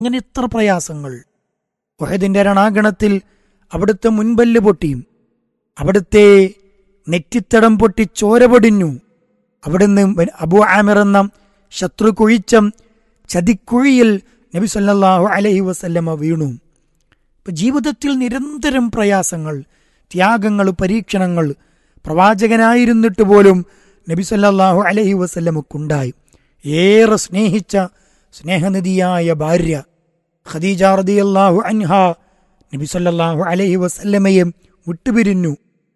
അങ്ങനെ എത്ര പ്രയാസങ്ങൾ ഒഹദിന്റെ രണാഗണത്തിൽ അവിടുത്തെ മുൻപല്ല് പൊട്ടിയും അവിടുത്തെ നെറ്റിത്തടം പൊട്ടി ചോര പൊടിഞ്ഞു അവിടുന്ന് അബു ആമിർ എന്ന ശത്രു കുഴിച്ചം ചതിക്കുഴിയിൽ നബി സല്ലല്ലാഹു അലൈഹി വസല്ലമ വീണു ഇപ്പൊ ജീവിതത്തിൽ നിരന്തരം പ്രയാസങ്ങൾ ത്യാഗങ്ങൾ പരീക്ഷണങ്ങൾ പ്രവാചകനായിരുന്നിട്ട് പോലും നബി സല്ലല്ലാഹു അലൈഹി വസല്ലമക്കുണ്ടായി ഏറെ സ്നേഹിച്ച സ്നേഹനിധിയായ ഭാര്യ ഖദീജ റളിയല്ലാഹു അൻഹ നബി സല്ലല്ലാഹു അലൈഹി വസല്ലമയെ വിട്ടുപിരിഞ്ഞു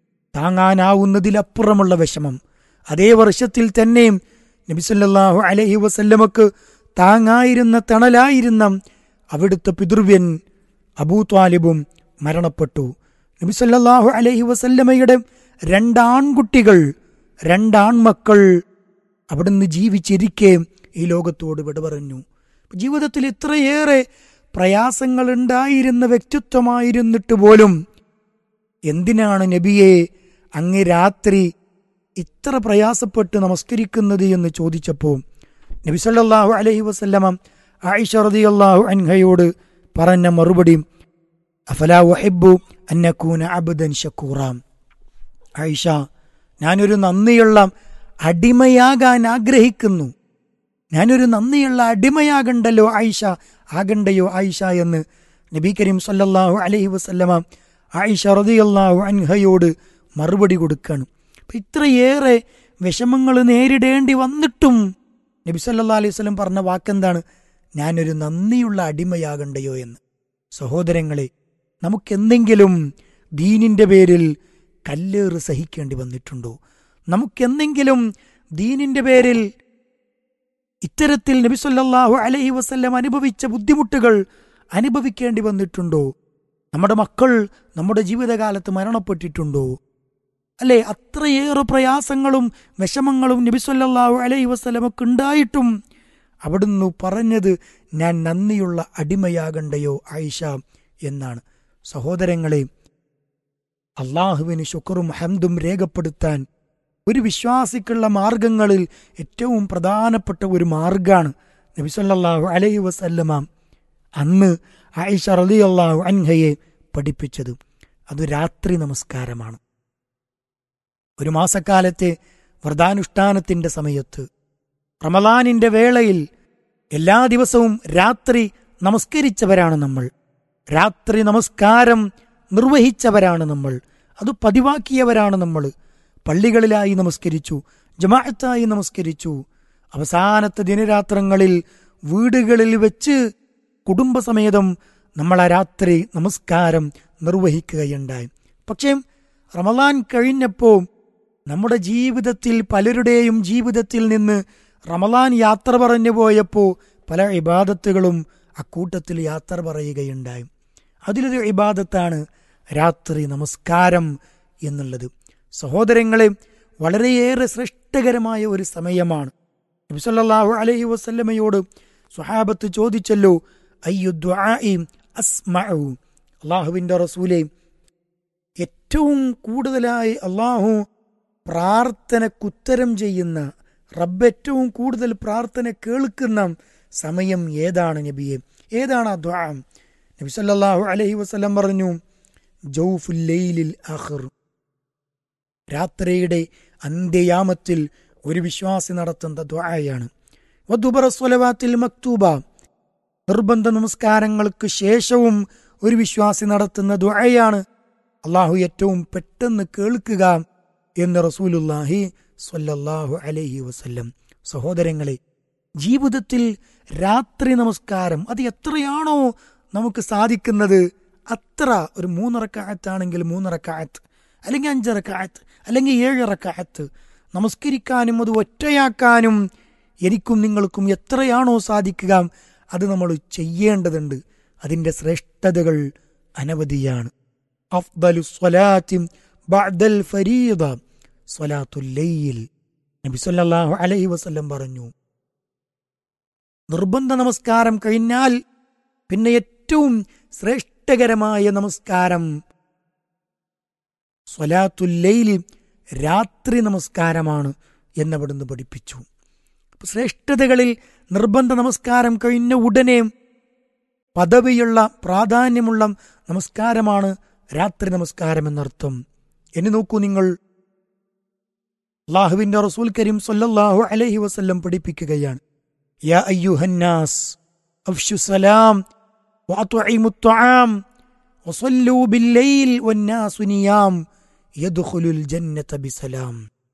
താങ്ങാനാവുന്നതിലപ്പുറമുള്ള വിഷമം അതേ വർഷത്തിൽ തന്നെ നബി സല്ലല്ലാഹു അലൈഹി വസല്ലമക്ക് താങ്ങായിരുന്ന തണലായിരുന്ന അവിടുത്തെ പിതൃവ്യൻ അബൂ ത്വാലിബും മരണപ്പെട്ടു നബി സല്ലല്ലാഹു അലൈഹി വസല്ലമയുടെ രണ്ടാൺകുട്ടികൾ രണ്ടാൺമക്കൾ അവിടുന്ന് ജീവിച്ചിരിക്കെ ഈ ലോകത്തോട് വിട പറഞ്ഞു ജീവിതത്തിൽ ഇത്രയേറെ പ്രയാസങ്ങൾ ഉണ്ടായിരുന്ന വ്യക്തിത്വമായിരുന്നിട്ട് പോലും എന്തിനാണ് നബിയെ അങ്ങ് രാത്രി ഇത്ര പ്രയാസപ്പെട്ട് നമസ്കരിക്കുന്നത് എന്ന് ചോദിച്ചപ്പോൾ നബി സല്ലല്ലാഹു അലൈഹി വസല്ലമ ആയിഷ റളിയല്ലാഹു അൻഹയോട് പറഞ്ഞ മറുപടി അഫലാ വഹിബ്ബു അന്നകൂന അബ്ദൻ ഷക്കൂറാം ആയിഷ ഞാനൊരു നന്ദിയുള്ള അടിമയാകാൻ ആഗ്രഹിക്കുന്നു ഞാനൊരു നന്ദിയുള്ള അടിമയാകണ്ടല്ലോ ആയിഷ ആകണ്ടയോ ആയിഷ എന്ന് നബി കരീം സല്ലല്ലാഹു അലൈഹി വസല്ലമ ആയിഷ റളിയല്ലാഹു അൻഹയോട് മറുപടി കൊടുക്കുകയാണ് അപ്പം ഇത്രയേറെ വിഷമങ്ങൾ നേരിടേണ്ടി വന്നിട്ടും നബി സല്ലാ അലൈഹി സ്വലം പറഞ്ഞ വാക്കെന്താണ് ഞാനൊരു നന്ദിയുള്ള അടിമയാകണ്ടയോ എന്ന് സഹോദരങ്ങളെ നമുക്കെന്തെങ്കിലും ദീനിന്റെ പേരിൽ കല്ലേറ് സഹിക്കേണ്ടി വന്നിട്ടുണ്ടോ നമുക്കെന്തെങ്കിലും ദീനിന്റെ പേരിൽ ഇത്തരത്തിൽ നബി സല്ലല്ലാഹു അലൈഹി വസല്ലം അനുഭവിച്ച ബുദ്ധിമുട്ടുകൾ അനുഭവിക്കേണ്ടി വന്നിട്ടുണ്ടോ നമ്മുടെ മക്കൾ നമ്മുടെ ജീവിതകാലത്ത് മരണപ്പെട്ടിട്ടുണ്ടോ അല്ലെ അത്രയേറെ പ്രയാസങ്ങളും വിഷമങ്ങളും നബി സല്ലല്ലാഹു അലൈഹി വസല്ലമക്ക് ഉണ്ടായിട്ടും അവിടുന്ന് പറഞ്ഞത് ഞാൻ നന്ദിയുള്ള അടിമയാകണ്ടയോ ആയിഷ എന്നാണ് സഹോദരങ്ങളെ അള്ളാഹുവിന് ശുക്റും ഹംദും രേഖപ്പെടുത്താൻ ഒരു വിശ്വാസിക്കുള്ള മാർഗങ്ങളിൽ ഏറ്റവും പ്രധാനപ്പെട്ട ഒരു മാർഗാണ് നബി സല്ലല്ലാഹു അലൈഹി വസല്ലമ അന്ന് ആയിഷ റളിയല്ലാഹു അൻഹയെ പഠിപ്പിച്ചത് അത് രാത്രി നമസ്കാരമാണ് ഒരു മാസക്കാലത്തെ വ്രതാനുഷ്ഠാനത്തിന്റെ സമയത്ത് റമലാനിന്റെ വേളയിൽ എല്ലാ ദിവസവും രാത്രി നമസ്കരിച്ചവരാണ് നമ്മൾ രാത്രി നമസ്കാരം നിർവഹിച്ചവരാണ് നമ്മൾ അത് പതിവാക്കിയവരാണ് നമ്മൾ പള്ളികളിലായി നമസ്കരിച്ചു ജമാഅത്തായി നമസ്കരിച്ചു അവസാനത്തെ ദിനരാത്രങ്ങളിൽ വീടുകളിൽ വെച്ച് കുടുംബസമേതം നമ്മൾ ആ രാത്രി നമസ്കാരം നിർവഹിക്കുകയുണ്ടായി പക്ഷേ റമലാൻ കഴിഞ്ഞപ്പോൾ നമ്മുടെ ജീവിതത്തിൽ പലരുടെയും ജീവിതത്തിൽ നിന്ന് റമലാൻ യാത്ര പറഞ്ഞു പോയപ്പോൾ പല ഇബാദത്തുകളും അക്കൂട്ടത്തിൽ യാത്ര പറയുകയുണ്ടായി അതിലൊരു ഇബാദത്താണ് രാത്രി നമസ്കാരം എന്നുള്ളത് സഹോദരങ്ങളെ വളരെയേറെ ശ്രേഷ്ഠകരമായ ഒരു സമയമാണ് നബിസല്ലാഹു അലൈഹി വസല്ലമയോട് സുഹാബത്ത് ചോദിച്ചല്ലോ അസ്മഉ അള്ളാഹുവിൻ്റെ റസൂലെ ഏറ്റവും കൂടുതലായി അള്ളാഹു പ്രാർത്ഥനക്കുത്തരം ചെയ്യുന്ന റബ്ബ് ഏറ്റവും കൂടുതൽ പ്രാർത്ഥന കേൾക്കുന്ന സമയം ഏതാണ് നബിയെ ഏതാണ് ആ ദ്വാ നബി സല്ലല്ലാഹു അലൈഹി വസല്ലം പറഞ്ഞു ജൗഫുല്ലൈലിൽ ആഖിർ രാത്രിയുടെ അന്ത്യയാമത്തിൽ ഒരു വിശ്വാസി നടത്തുന്ന ദ്വായാണ് വധുബറസ്വലവാത്തിൽ മക്തൂബ നിർബന്ധ നമസ്കാരങ്ങൾക്ക് ശേഷവും ഒരു വിശ്വാസി നടത്തുന്ന ദ്വായാണ് അള്ളാഹു ഏറ്റവും പെട്ടെന്ന് കേൾക്കുക എന്ന് റസൂലുല്ലാഹി സ്വല്ലല്ലാഹു അലൈഹി വസല്ലം സഹോദരങ്ങളെ ജീവിതത്തിൽ രാത്രി നമസ്കാരം അത് എത്രയാണോ നമുക്ക് സാധിക്കുന്നത് അത്ര ഒരു മൂന്നിറക്കായത്താണെങ്കിൽ മൂന്നിറക്കായത്ത് അല്ലെങ്കിൽ അഞ്ചിറക്കായത്ത് അല്ലെങ്കിൽ ഏഴിറക്കായത്ത് നമസ്കരിക്കാനും അത് ഒറ്റയാക്കാനും എനിക്കും നിങ്ങൾക്കും എത്രയാണോ സാധിക്കുക അത് നമ്മൾ ചെയ്യേണ്ടതുണ്ട് അതിൻ്റെ ശ്രേഷ്ഠതകൾ അനവധിയാണ് അഫ്ദലു സ്വലാത്തി ബഅദൽ ഫരീദ സ്വലാത്തുൽ ലൈൽ നബി സല്ലല്ലാഹു അലൈഹി വസല്ലം പറഞ്ഞു നിർബന്ധ നമസ്കാരം കഴിഞ്ഞാൽ പിന്നെ ഏറ്റവും ശ്രേഷ്ഠകരമായ നമസ്കാരം സ്വലാത്തുല്ലൈലി രാത്രി നമസ്കാരമാണ് എന്നവിടുന്ന് പഠിപ്പിച്ചു ശ്രേഷ്ഠതകളിൽ നിർബന്ധ നമസ്കാരം കഴിഞ്ഞ ഉടനെ പദവിയുള്ള പ്രാധാന്യമുള്ള നമസ്കാരമാണ് രാത്രി നമസ്കാരം എന്നർത്ഥം എന്നെ നോക്കൂ നിങ്ങൾ അള്ളാഹുവിന്റെ റസൂൽ കരീം സല്ലല്ലാഹു അലൈഹി വസല്ലം പഠിപ്പിക്കുകയാണ് യാ അയ്യുഹന്നാസ് അഫ്ശു സലാം വഅത്ഇമു الطعام وصلوا بالليل والناس نيام يدخل الجنة بسلام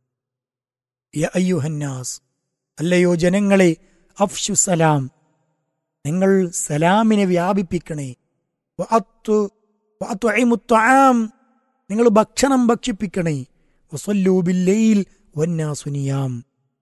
യാ അയ്യുഹന്നാസ് അല്ലയോ ജനങ്ങളെ അഫ്ശു സലാം നിങ്ങൾ സലാമിനെ വ്യാപിപ്പിക്കണേ വഅത്തു വഅത്ഇമു الطعام നിങ്ങൾ ഭക്ഷണം ഭക്ഷിപ്പിക്കണേ വസല്ലൂ ബില്ലയിൽ വന്നാസുനിയാം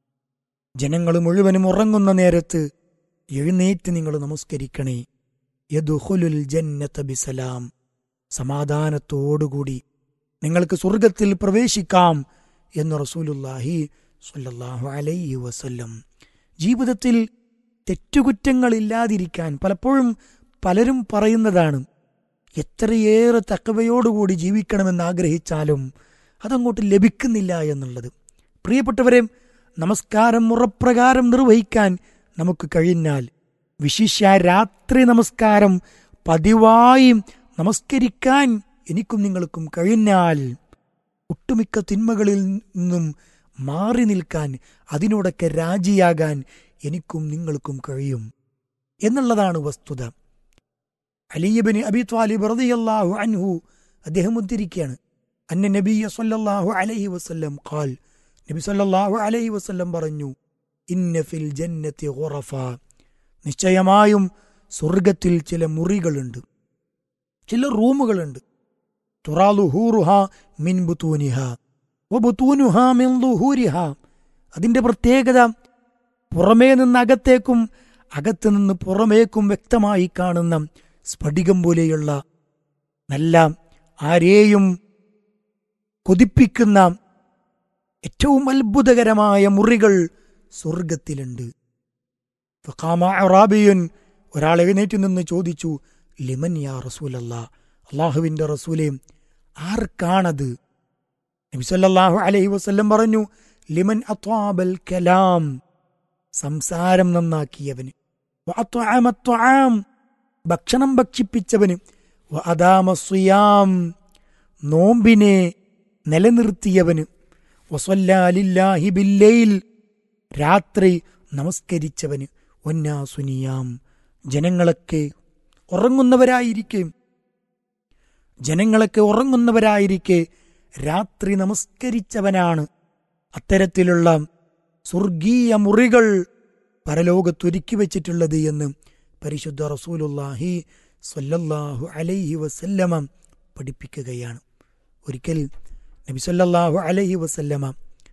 ജനങ്ങൾ മുഴുവനും ഉറങ്ങുന്ന നേരത്ത് എഴുന്നേറ്റ് നിങ്ങൾ നമസ്കരിക്കണേ യദുഹുലുൽ ജന്നത ബിസലാം സമാധാനത്തോടുകൂടി നിങ്ങൾക്ക് സ്വർഗത്തിൽ പ്രവേശിക്കാം എന്ന് റസൂലുല്ലാഹി സ്വല്ലല്ലാഹു അലൈഹി വസല്ലം ജീവിതത്തിൽ തെറ്റുകുറ്റങ്ങളില്ലാതിരിക്കാൻ പലപ്പോഴും പലരും പറയുന്നതാണ് എത്രയേറെ തക്കവയോടുകൂടി ജീവിക്കണമെന്ന് ആഗ്രഹിച്ചാലും അതങ്ങോട്ട് ലഭിക്കുന്നില്ല എന്നുള്ളത് പ്രിയപ്പെട്ടവരെ നമസ്കാരം മുറപ്രകാരം നിർവഹിക്കാൻ നമുക്ക് കഴിഞ്ഞാൽ വിശിഷ്യ രാത്രി നമസ്കാരം പതിവായി നമസ്കരിക്കാൻ എനിക്കും നിങ്ങൾക്കും കഴിഞ്ഞാൽ ഒട്ടുമിക്ക തിന്മകളിൽ നിന്നും മാറി നിൽക്കാൻ അതിനോടൊക്കെ രാജിയാകാൻ എനിക്കും നിങ്ങൾക്കും കഴിയും എന്നുള്ളതാണ് വസ്തുത അലിയബിന് അബി ത്വാലിബ് റളിയല്ലാഹു അൻഹു അദ്ദേഹം ഉദ്ധരിക്കുകയാണ് അന്ന നബിയ സല്ലല്ലാഹു അലൈഹി വസല്ലം ഖാൽ നബി സല്ലല്ലാഹു അലൈഹി വസല്ലം പറഞ്ഞു ഇന്ന ഫിൽ ജന്നത്തി ഖുറഫ നിശ്ചയമായും സ്വർഗത്തിൽ ചില മുറികളുണ്ട് ചില റൂമുകളുണ്ട് തുറാലു ഹൂറുഹ മിൻ ബുതൂനിഹ വബുതൂനുഹ മിൻ ളുഹൂരിഹ അതിന്റെ പ്രത്യേകത പുറമേ നിന്ന് അകത്തേക്കും അകത്ത് നിന്ന് പുറമേക്കും വ്യക്തമായി കാണുന്ന സ്ഫടികം പോലെയുള്ള നല്ല ആരെയും കൊതിപ്പിക്കുന്ന ഏറ്റവും അത്ഭുതകരമായ മുറികൾ സ്വർഗത്തിലുണ്ട് ഫഖാമ അറാബിയുൻ ഒരാൾ എഴുന്നേറ്റ് നിന്ന് ചോദിച്ചു ലിമൻ യാ റസൂലല്ല അള്ളാഹുവിന്റെ റസൂലെ ആർക്കാണത് നബി സല്ലല്ലാഹു അലൈഹി വസല്ലം പറഞ്ഞു ലിമൻ അത്വാബൽ കലാം സംസാരം നന്നാക്കിയവന് വഅത്വഅമ അത്വആം ഭക്ഷണം ഭക്ഷിപ്പിച്ചവന് വഅദാമ സിയാം നോമ്പിനെ നിലനിർത്തിയവന് വസല്ലാലില്ലാഹി ബില്ലൈൽ രാത്രി നമസ്കരിച്ചവന് ഒന്നാസുനിയാം ജനങ്ങളൊക്കെ ഉറങ്ങുന്നവരായിരിക്കെ ജനങ്ങളൊക്കെ ഉറങ്ങുന്നവരായിരിക്കെ രാത്രി നമസ്കരിച്ചവനാണ് അത്തരത്തിലുള്ള സ്വർഗീയ മുറികൾ പരലോകത്തൊരുക്കി വച്ചിട്ടുള്ളത് എന്ന് പരിശുദ്ധ റസൂലുല്ലാഹി സ്വല്ലല്ലാഹു അലൈഹി വസല്ലമ പഠിപ്പിക്കുകയാണ് ഒരിക്കൽ നബി സല്ലല്ലാഹു അലൈഹി വസല്ലമ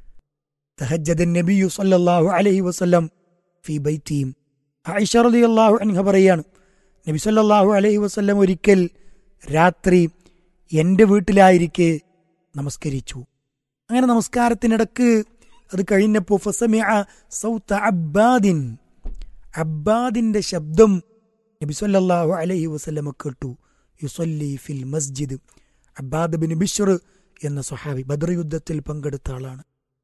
തഹജ്ജദ നബിയു സല്ലല്ലാഹു അലൈഹി വസല്ലം ഫി ബൈത്തിയും ആയിഷ റളിയല്ലാഹു അൻഹ പറയാണ് നബി സല്ലല്ലാഹു അലൈഹി വസല്ലം ഒരിക്കൽ രാത്രി എൻ്റെ വീട്ടിലായിരിക്കെ നമസ്കരിച്ചു അങ്ങനെ നമസ്കാരത്തിനിടക്ക് അത് കഴിഞ്ഞപ്പോൾ ഫസമിഅ സൗത്ത അബ്ബാദിൻ അബ്ബാദിന്റെ ശബ്ദം നബി സല്ലല്ലാഹു അലൈഹി വസല്ലമ കേട്ടു യുസല്ലി ഫിൽ മസ്ജിദ് അബ്ബാദ് ബിൻ ബിഷർ എന്ന സ്വഹാബി ബദർ യുദ്ധത്തിൽ പങ്കെടുത്ത ആളാണ്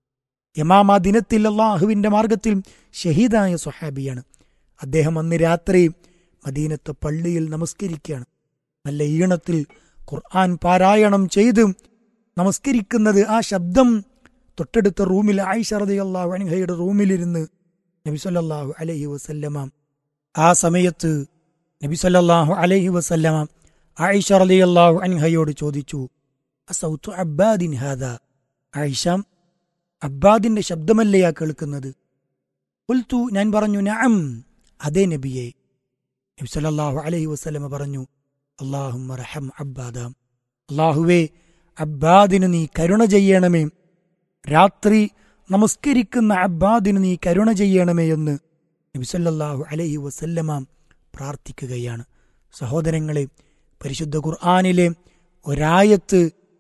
യമാമ ദിനത്തിൽ അള്ളാഹുവിന്റെ മാർഗത്തിൽ ഷഹീദായ സ്വഹാബിയാണ് അദ്ദേഹം അന്ന് രാത്രി മദീനത്തെ പള്ളിയിൽ നമസ്കരിക്കുകയാണ് നല്ല ഈണത്തിൽ ഖുർആൻ പാരായണം ചെയ്ത് നമസ്കരിക്കുന്നത് ആ ശബ്ദം തൊട്ടടുത്ത റൂമിൽ ആയിഷ റളിയല്ലാഹു അൻഹയുടെ റൂമിലിരുന്ന് നബി സല്ലല്ലാഹു അലൈഹി വസല്ലമ ആ സമയത്ത് നബി സല്ലല്ലാഹു അലൈഹി വസല്ലമ ആയിഷ റളിയല്ലാഹു അൻഹയോട് ചോദിച്ചു അസൗത്തു അബ്ബാദിൻ ഹാദ ആയിഷ അബ്ബാദിന്റെ ശബ്ദമല്ലേ ആ കേൾക്കുന്നത് ഉൽത്തു ഞാൻ പറഞ്ഞു നഅം അതേ നബിയെ നബി സല്ലല്ലാഹു അലൈഹി വസല്ലമ പറഞ്ഞു അല്ലാഹുമ്മ റഹം അബ്ബാദ അല്ലാഹുവേ അബ്ബാദിന് നീ കരുണ ചെയ്യണമേ രാത്രി നമസ്കരിക്കുന്ന അബ്ബാദിന് നീ കരുണ ചെയ്യണമേ എന്ന് നബി സല്ലല്ലാഹു അലൈഹി വസല്ലമ പ്രാർത്ഥിക്കുകയാണ് സഹോദരങ്ങളെ പരിശുദ്ധ ഖുർആനിലെ ഒരായത്ത്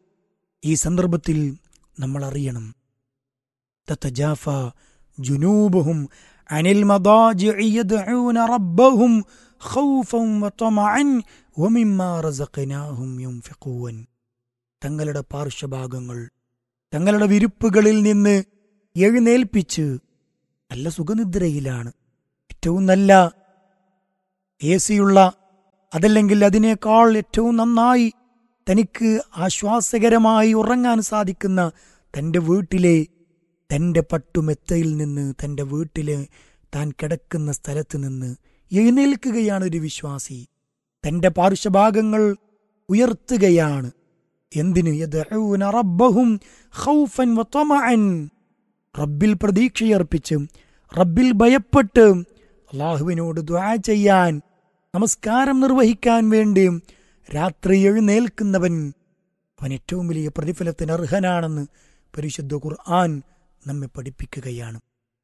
ഈ സന്ദർഭത്തിൽ നമ്മൾ അറിയണം തത്തജാഫ ജുനൂബുഹും അനിൽ മദാജിഇ യദ്ഊന റബ്ബഹും ഖൗഫൻ വതമഅൻ വമിമ്മാ റസഖനാഹും യുൻഫിഖൂൻ തങ്ങളുടെ പാർശ്വഭാഗങ്ങൾ തങ്ങളുടെ വിരുപ്പുകളിൽ നിന്ന് എഴുന്നേൽപ്പിച്ച് നല്ല സുഖനിദ്രയിലാണ് ഏറ്റവും നല്ല എ സിയുള്ള അതല്ലെങ്കിൽ അതിനേക്കാൾ ഏറ്റവും നന്നായി തനിക്ക് ആശ്വാസകരമായി ഉറങ്ങാൻ സാധിക്കുന്ന തൻ്റെ വീട്ടിലെ തൻ്റെ പട്ടുമെത്തയിൽ നിന്ന് തൻ്റെ വീട്ടിലെ താൻ കിടക്കുന്ന സ്ഥലത്ത് നിന്ന് എഴുന്നേൽക്കുകയാണ് ഒരു വിശ്വാസി തൻ്റെ പാർശ്വഭാഗങ്ങൾ ഉയർത്തുകയാണ് എന്തിന് യദ്ഊന റബ്ബഹും ഖൗഫൻ വതമഅൻ റബ്ബിൽ പ്രതീക്ഷയർപ്പിച്ച് റബ്ബിൽ ഭയപ്പെട്ട് അള്ളാഹുവിനോട് ദ്വാ ചെയ്യാൻ നമസ്കാരം നിർവഹിക്കാൻ വേണ്ടി രാത്രി എഴുന്നേൽക്കുന്നവൻ അവൻ ഏറ്റവും വലിയ പ്രതിഫലത്തിന് അർഹനാണെന്ന് പരിശുദ്ധ ഖുർആൻ നമ്മെ പഠിപ്പിക്കുകയാണ്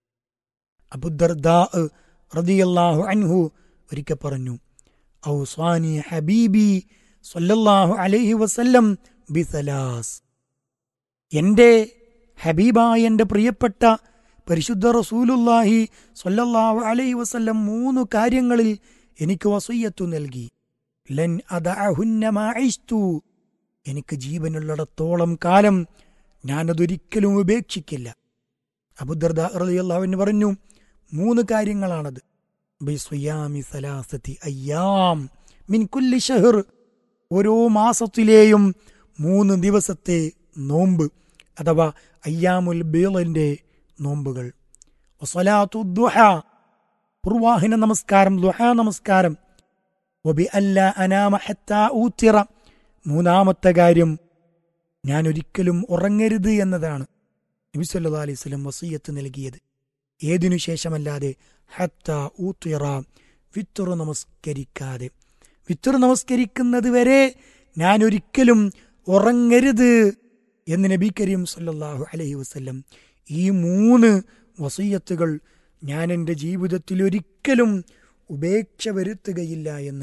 അബുദർദാ റളിയല്ലാഹു അൻഹു ഒരിക്കൽ പറഞ്ഞു ഔസ്വാനി ഹബീബി സല്ലല്ലാഹു അലൈഹി വസല്ലം ബിസലാസ് എൻ്റെ ഹബീബായ എൻ്റെ പ്രിയപ്പെട്ട പരിശുദ്ധ റസൂലുല്ലാഹി സല്ലല്ലാഹു അലൈഹി വസല്ലം മൂന്ന് കാര്യങ്ങളിൽ എനിക്ക് വസയ്യത്തു നൽകി ലൻ അദഅഹുന്ന മാഇസ്തു എനിക്ക് ജീവനുള്ളിടത്തോളം കാലം ഞാനതൊരിക്കലും ഉപേക്ഷിക്കില്ല അബുദർദ റളിയല്ലാഹു പറഞ്ഞു മൂന്ന് കാര്യങ്ങളാണത് ബിസ്വിയാമി സലാസത്തി അയ്യാം മിൻ കുല്ലി ഷഹർ ഓരോ മാസത്തിലെയും മൂന്ന് ദിവസത്തെ നോമ്പ് അഥവാ അയ്യാമുൽ ബീളിന്റെ നോമ്പുകൾ വസലാത്തു ദുഹ പൂർവാഹിന നമസ്കാരം ദുഹ നമസ്കാരം വബി അല്ല അനാമ ഹത്താ ഊത്തിറ മൂന്നാമത്തെ കാര്യം ഞാൻ ഒരിക്കലും ഉറങ്ങരുത് എന്നതാണ് നബി സല്ലല്ലാഹു അലൈഹി വസല്ലം വസീയത്ത് നൽകിയത് ഏതിനു ശേഷമല്ലാതെ ഹത്ത ഊത്തിറ വിത്തുറ നമസ്കരിക്കാതെ വിത്തുറ നമസ്കരിക്കുന്നത് വരെ ഞാൻ ഒരിക്കലും ഉറങ്ങരുത് എന്ന് നബി കരീം സല്ലല്ലാഹു അലൈഹി വസല്ലം ഈ മൂന്ന് വസീയത്തുകൾ ഞാൻ എൻ്റെ ജീവിതത്തിൽ ഒരിക്കലും ഉപേക്ഷ വരുത്തുകയില്ല എന്ന്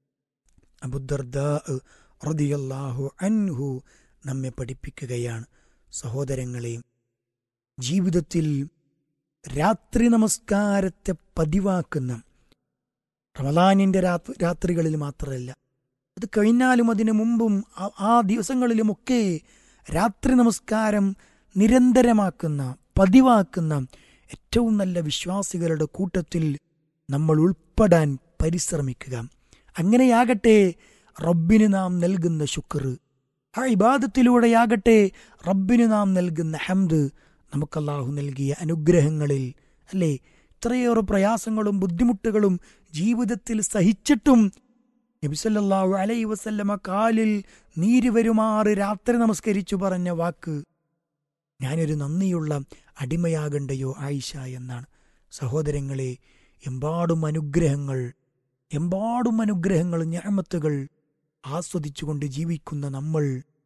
അബുദർദാ റളിയല്ലാഹു അൻഹു നമ്മെ പഠിപ്പിക്കുകയാണ് സഹോദരങ്ങളെ ജീവിതത്തിൽ രാത്രി നമസ്കാരത്തെ പതിവാക്കുന്ന റമലാനിന്റെ രാത്രി രാത്രികളിൽ മാത്രമല്ല അത് കഴിഞ്ഞാലും അതിനു മുമ്പും ആ- ആ ദിവസങ്ങളിലുമൊക്കെ രാത്രി നമസ്കാരം നിരന്തരമാക്കുന്ന പതിവാക്കുന്ന ഏറ്റവും നല്ല വിശ്വാസികളുടെ കൂട്ടത്തിൽ നമ്മൾ ഉൾപ്പെടാൻ പരിശ്രമിക്കുക അങ്ങനെയാകട്ടെ റബ്ബിന് നാം നൽകുന്ന ശുക്ർ ആ ഇബാദത്തിലൂടെയാകട്ടെ റബ്ബിന് നാം നൽകുന്ന ഹംദ് നമുക്കല്ലാഹു നൽകിയ അനുഗ്രഹങ്ങളിൽ അല്ലേ ഇത്രയേറെ പ്രയാസങ്ങളും ബുദ്ധിമുട്ടുകളും ജീവിതത്തിൽ സഹിച്ചിട്ടും നബിസല്ലാഹു അലൈ വസല്ലമ കാലിൽ നീര് വരുമാറ് രാത്രി നമസ്കരിച്ചു പറഞ്ഞ വാക്ക് ഞാനൊരു നന്ദിയുള്ള അടിമയാകണ്ടയോ ആയിഷ എന്നാണ് സഹോദരങ്ങളെ എമ്പാടും അനുഗ്രഹങ്ങൾ എമ്പാടും അനുഗ്രഹങ്ങൾ ഞാമത്തുകൾ ആസ്വദിച്ചുകൊണ്ട് ജീവിക്കുന്ന നമ്മൾ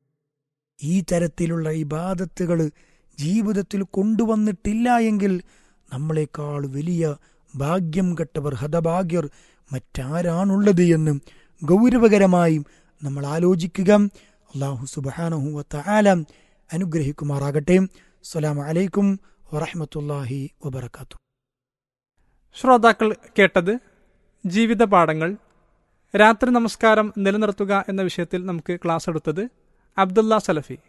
ഈ തരത്തിലുള്ള ഇബാദത്തുകൾ ജീവിതത്തിൽ കൊണ്ടുവന്നിട്ടില്ല എങ്കിൽ നമ്മളെക്കാൾ വലിയ ഭാഗ്യം കെട്ടവർ ഹതഭാഗ്യർ മറ്റാരാണുള്ളത് എന്ന് ഗൗരവകരമായും നമ്മൾ ആലോചിക്കുക അള്ളാഹു സുബാനഹു ആലം അനുഗ്രഹിക്കുമാറാകട്ടെ അസ്സലാമു അലൈക്കും വറഹമത്തല്ലാഹി വബർക്കാത്തു ശ്രോതാക്കൾ കേട്ടത് ജീവിത പാഠങ്ങൾ രാത്രി നമസ്കാരം നിലനിർത്തുക എന്ന വിഷയത്തിൽ നമുക്ക് ക്ലാസ് എടുത്തത് അബ്ദുള്ള സലഫി